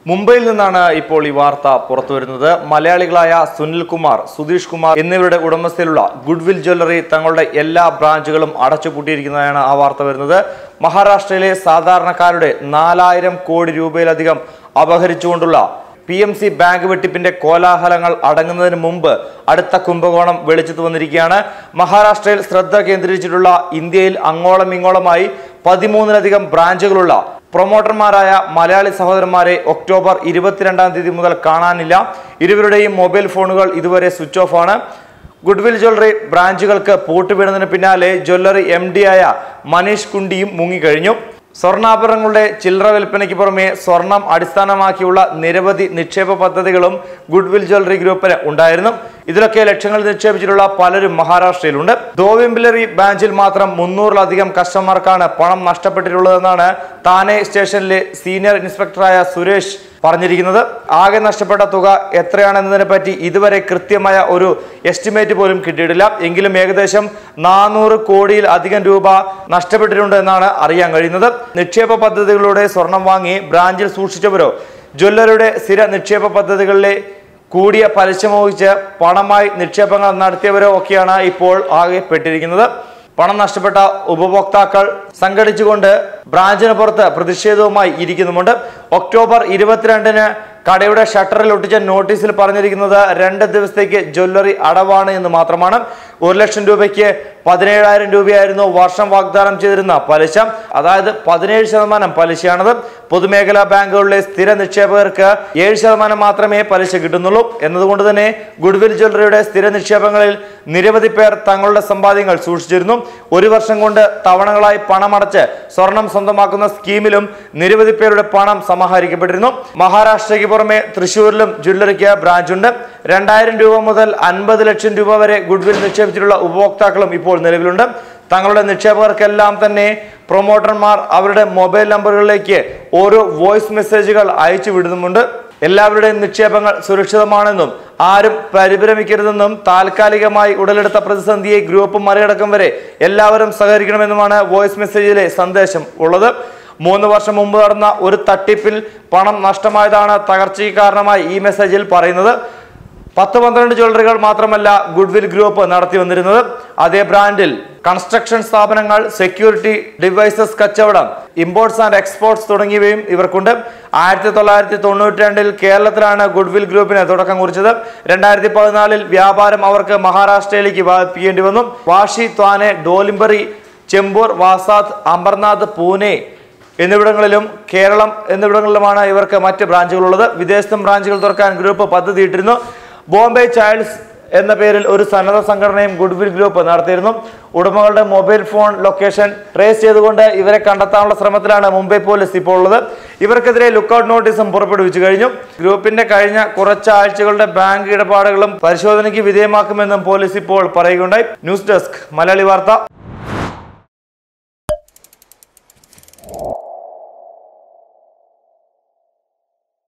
മുംബൈയിൽ നിന്നാണ് ഇപ്പോൾ ഈ വാർത്ത പുറത്തു വരുന്നത് മലയാളികളായ സുനിൽ കുമാർ സുധീഷ് കുമാർ എന്നിവരുടെ ഉടമസ്ഥയിലുള്ള ഗുഡ്വിൽ ജ്വല്ലറി തങ്ങളുടെ എല്ലാ ബ്രാഞ്ചുകളും അടച്ചുപൂട്ടിയിരിക്കുന്നതാണ് ആ വാർത്ത വരുന്നത് മഹാരാഷ്ട്രയിലെ സാധാരണക്കാരുടെ നാലായിരം കോടി രൂപയിലധികം അപഹരിച്ചുകൊണ്ടുള്ള പി എം സി ബാങ്ക് വെട്ടിപ്പിന്റെ കോലാഹലങ്ങൾ അടങ്ങുന്നതിന് മുമ്പ് അടുത്ത കുംഭകോണം വെളിച്ചത്ത് വന്നിരിക്കുകയാണ് മഹാരാഷ്ട്രയിൽ ശ്രദ്ധ കേന്ദ്രീകരിച്ചിട്ടുള്ള ഇന്ത്യയിൽ അങ്ങോളം ഇങ്ങോളമായി പതിമൂന്നിലധികം ബ്രാഞ്ചുകളുള്ള പ്രൊമോട്ടർമാരായ മലയാളി സഹോദരന്മാരെ ഒക്ടോബർ ഇരുപത്തിരണ്ടാം തീയതി മുതൽ കാണാനില്ല ഇരുവരുടെയും മൊബൈൽ ഫോണുകൾ ഇതുവരെ സ്വിച്ച് ഓഫ് ആണ് ഗുഡ്വിൽ ജ്വല്ലറി ബ്രാഞ്ചുകൾക്ക് പൂട്ടുവീണതിന് പിന്നാലെ ജ്വല്ലറി എം ഡി ആയ മനീഷ് കുണ്ടിയും മുങ്ങിക്കഴിഞ്ഞു സ്വർണ്ണാഭരണങ്ങളുടെ ചില്ലറ വിൽപ്പനയ്ക്ക് പുറമെ സ്വർണം അടിസ്ഥാനമാക്കിയുള്ള നിരവധി നിക്ഷേപ പദ്ധതികളും ഗുഡ്വിൽ ജ്വല്ലറി ഗ്രൂപ്പിന് ഉണ്ടായിരുന്നു ഇതിലൊക്കെ ലക്ഷങ്ങൾ നിക്ഷേപിച്ചിട്ടുള്ള പലരും മഹാരാഷ്ട്രയിലുണ്ട് ദോവിംബിലറി ബ്രാഞ്ചിൽ മാത്രം മുന്നൂറിലധികം കസ്റ്റമർക്കാണ് പണം നഷ്ടപ്പെട്ടിട്ടുള്ളതെന്നാണ് താനെ സ്റ്റേഷനിലെ സീനിയർ ഇൻസ്പെക്ടറായ സുരേഷ് പറഞ്ഞിരിക്കുന്നത് ആകെ നഷ്ടപ്പെട്ട തുക എത്രയാണെന്നതിനെ പറ്റി ഇതുവരെ കൃത്യമായ ഒരു എസ്റ്റിമേറ്റ് പോലും കിട്ടിയിട്ടില്ല എങ്കിലും ഏകദേശം നാനൂറ് കോടിയിൽ അധികം രൂപ നഷ്ടപ്പെട്ടിട്ടുണ്ട് എന്നാണ് അറിയാൻ കഴിയുന്നത് നിക്ഷേപ പദ്ധതികളിലൂടെ സ്വർണം വാങ്ങി ബ്രാഞ്ചിൽ സൂക്ഷിച്ചവരോ ജ്വല്ലറിയുടെ സ്ഥിര നിക്ഷേപ പദ്ധതികളിലെ കൂടിയ പലിശ മോഹിച്ച് പണമായി നിക്ഷേപങ്ങൾ നടത്തിയവരോ ഒക്കെയാണ് ഇപ്പോൾ ആകെ പെട്ടിരിക്കുന്നത് പണം നഷ്ടപ്പെട്ട ഉപഭോക്താക്കൾ സംഘടിച്ചുകൊണ്ട് ബ്രാഞ്ചിന് പുറത്ത് പ്രതിഷേധവുമായി ഇരിക്കുന്നുമുണ്ട് ഒക്ടോബർ ഇരുപത്തിരണ്ടിന് കടയുടെ ഷട്ടറിൽ ഒട്ടിച്ച നോട്ടീസിൽ പറഞ്ഞിരിക്കുന്നത് രണ്ട് ദിവസത്തേക്ക് ജ്വല്ലറി അടവാണ് എന്ന് മാത്രമാണ് ഒരു ലക്ഷം രൂപയ്ക്ക് പതിനേഴായിരം രൂപയായിരുന്നു വർഷം വാഗ്ദാനം ചെയ്തിരുന്ന പലിശ അതായത് പതിനേഴ് ശതമാനം പലിശയാണത് പൊതുമേഖലാ ബാങ്കുകളിലെ സ്ഥിര നിക്ഷേപകർക്ക് ഏഴ് ശതമാനം മാത്രമേ പലിശ കിട്ടുന്നുള്ളൂ എന്നതുകൊണ്ട് തന്നെ ഗുഡ്വിൽ ജ്വല്ലറിയുടെ സ്ഥിര നിക്ഷേപങ്ങളിൽ നിരവധി പേർ തങ്ങളുടെ സമ്പാദ്യങ്ങൾ സൂക്ഷിച്ചിരുന്നു ഒരു വർഷം കൊണ്ട് തവണകളായി പണമടച്ച് സ്വർണം സ്വന്തമാക്കുന്ന സ്കീമിലും നിരവധി പേരുടെ പണം സമാഹരിക്കപ്പെട്ടിരുന്നു മഹാരാഷ്ട്രയ്ക്ക് പുറമെ തൃശൂരിലും ജ്വല്ലറിക്ക് ബ്രാഞ്ചുണ്ട് രണ്ടായിരം രൂപ മുതൽ അൻപത് ലക്ഷം രൂപ വരെ ഗുഡ്വിൽ നിക്ഷേപിച്ചിട്ടുള്ള ഉപഭോക്താക്കളും ഇപ്പോൾ നിലവിലുണ്ട് തങ്ങളുടെ നിക്ഷേപകർക്കെല്ലാം തന്നെ പ്രൊമോട്ടർമാർ അവരുടെ മൊബൈൽ നമ്പറുകളിലേക്ക് ഓരോ വോയിസ് മെസ്സേജുകൾ അയച്ചു വിടുന്നുമുണ്ട് എല്ലാവരുടെയും നിക്ഷേപങ്ങൾ സുരക്ഷിതമാണെന്നും ആരും പരിഭ്രമിക്കരുതെന്നും താൽക്കാലികമായി ഉടലെടുത്ത പ്രതിസന്ധിയെ ഗ്രൂപ്പ് മറികടക്കും വരെ എല്ലാവരും സഹകരിക്കണമെന്നുമാണ് വോയിസ് മെസ്സേജിലെ സന്ദേശം ഉള്ളത് മൂന്ന് വർഷം മുമ്പ് നടന്ന ഒരു തട്ടിപ്പിൽ പണം നഷ്ടമായതാണ് തകർച്ചയ്ക്ക് കാരണമായി ഈ മെസ്സേജിൽ പറയുന്നത് പത്ത് പന്ത്രണ്ട് ജ്വല്ലറികൾ മാത്രമല്ല ഗുഡ്വിൽ ഗ്രൂപ്പ് നടത്തി വന്നിരുന്നത് അതേ ബ്രാൻഡിൽ കൺസ്ട്രക്ഷൻ സ്ഥാപനങ്ങൾ സെക്യൂരിറ്റി ഡിവൈസസ് കച്ചവടം ഇമ്പോർട്ട്സ് ആൻഡ് എക്സ്പോർട്സ് തുടങ്ങിയവയും ഇവർക്കുണ്ട് ആയിരത്തി തൊള്ളായിരത്തി തൊണ്ണൂറ്റി രണ്ടിൽ കേരളത്തിലാണ് ഗുഡ്വിൽ ഗ്രൂപ്പിന് തുടക്കം കുറിച്ചത് രണ്ടായിരത്തി പതിനാലിൽ വ്യാപാരം അവർക്ക് മഹാരാഷ്ട്രയിലേക്ക് വ്യാപിപ്പിക്കേണ്ടി വന്നു വാഷി ത്വാനെ ഡോലിംബറി ചെമ്പൂർ വാസാദ് അമർനാഥ് പൂനെ എന്നിവിടങ്ങളിലും കേരളം എന്നിവിടങ്ങളിലുമാണ് ഇവർക്ക് മറ്റ് ബ്രാഞ്ചുകളുള്ളത് വിദേശത്തും ബ്രാഞ്ചുകൾ തുറക്കാൻ ഗ്രൂപ്പ് പദ്ധതിയിട്ടിരുന്നു ബോംബെ ചൈൽഡ്സ് എന്ന പേരിൽ ഒരു സന്നദ്ധ സംഘടനയും ഗുഡ്വിൽ ഗ്രൂപ്പ് നടത്തിയിരുന്നു ഉടമകളുടെ മൊബൈൽ ഫോൺ ലൊക്കേഷൻ ട്രേസ് ചെയ്തുകൊണ്ട് ഇവരെ കണ്ടെത്താനുള്ള ശ്രമത്തിലാണ് മുംബൈ പോലീസ് ഇപ്പോൾ ഉള്ളത് ഇവർക്കെതിരെ ലുക്കൌട്ട് നോട്ടീസും പുറപ്പെടുവിച്ചു കഴിഞ്ഞു ഗ്രൂപ്പിന്റെ കഴിഞ്ഞ കുറച്ച് ആഴ്ചകളുടെ ബാങ്ക് ഇടപാടുകളും പരിശോധനയ്ക്ക് വിധേയമാക്കുമെന്നും പോലീസ് ഇപ്പോൾ പറയുകയുണ്ടായി ന്യൂസ് ഡെസ്ക് മലയാളി വാർത്ത